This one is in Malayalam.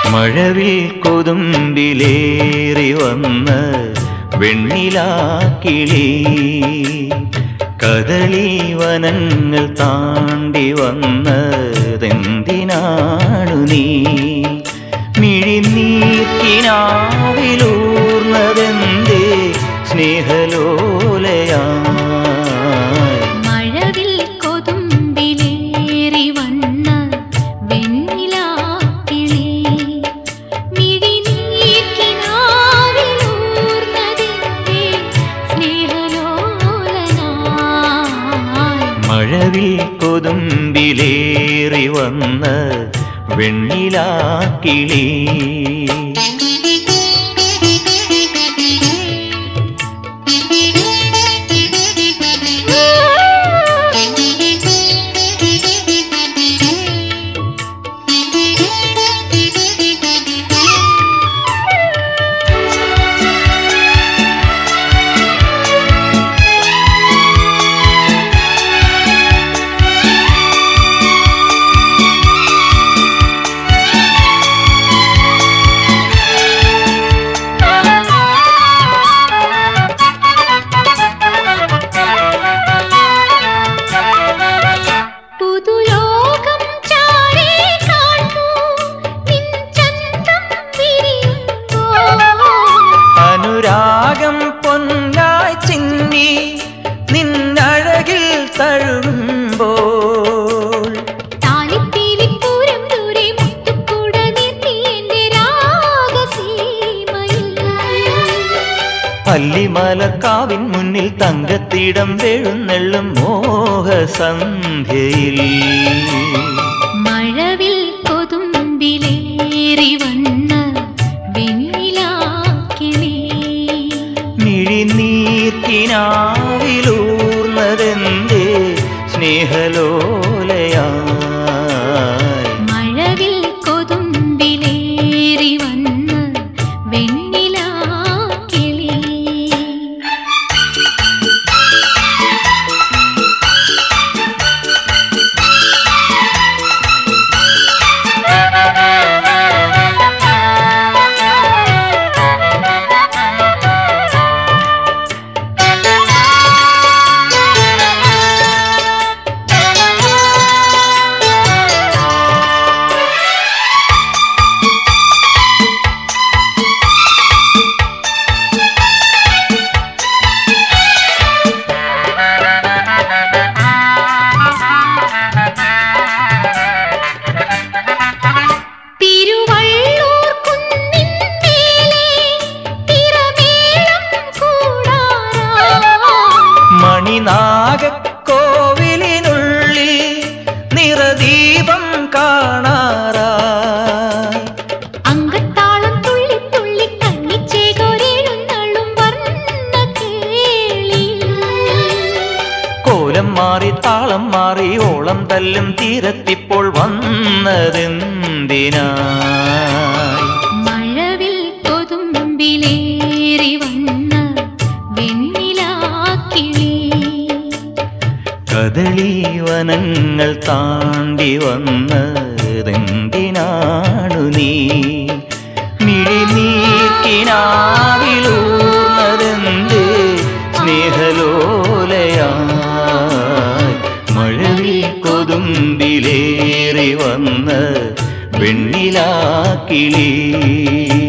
മഴവിൽ കൊതുമ്പിലേറി വന്ന് വെണ്ണിലാക്കിളി കദളി വനങ്ങൾ താണ്ടി വന്നതെന്തിനാണു നീ മിഴിനീർക്കിനാവിലൂർന്നതെന്തേ സ്നേഹലോലയായി മഴവിൽ കൊതുമ്പിലേറി വന്ന വെണ്ണിലാക്കിളി മിഴിനീർക്കിനാവിലൂർന്നതിന്റെ സ്നേഹലോലനായി മഴവിൽ കൊതുമ്പിലേറി വന്ന് വെണ്ണിലാക്കിളി പുതുലോകം ചാരേ കാണൂ നിൻ ചന്തം വിരിയുമ്പോൾ അനുരാഗം പൊന്നായി ചിന്നി നിന്നഴകിൽ തഴുകുമ്പോൾ താലിപ്പീലിപ്പൂരം ദൂരെ മുത്തുക്കുട നീർത്തി എന്റെ രാഗസീമയിൽ പല്ലിമലക്കാവിൻ മുന്നിൽ തങ്കത്തിടം വെഴുന്നെള്ളും മോഹസന്ധ്യയിൽ മഴവിൽ കൊതുമ്പിലേറി വന്ന വെണ്ണിലാക്കിളി മിഴിനീർക്കിനാവിലൂർന്നതെന്തേ സ്നേഹലോലയായി മഴവിൽ കൊതുമ്പിലേറി വന്ന വെണ്ണിലാക്കിളി തിരുവള്ളൂർ കുന്നിൻ മേലെ തിരമേളം കൂടാറാ മണിനാഗക്കോവിലിനുള്ളിൽ നിറദീപം കാണാറായി അങ്കത്താളം തുള്ളി തുള്ളി കണ്ണിച്ചേകൊരെഴുന്നള്ളും വർണ്ണ കേളി കോലം മാറി താളം മാറി ഓളം തല്ലും തീരത്തിപ്പോൾ വന്നതെന്തിനായി മഴവിൽ കൊതുമ്പിലേറി വന്ന വെണ്ണിലാക്കിളി കദളി വനങ്ങൾ താണ്ടി വന്നതെന്തിനാണു നീ മിഴിനീക്കിനാവിലൂർന്നതെന്തേ സ്നേഹലോലയായി മഴവിൽ കൊതുമ്പിലേറി വന്ന് വെണ്ണിലാക്കിളി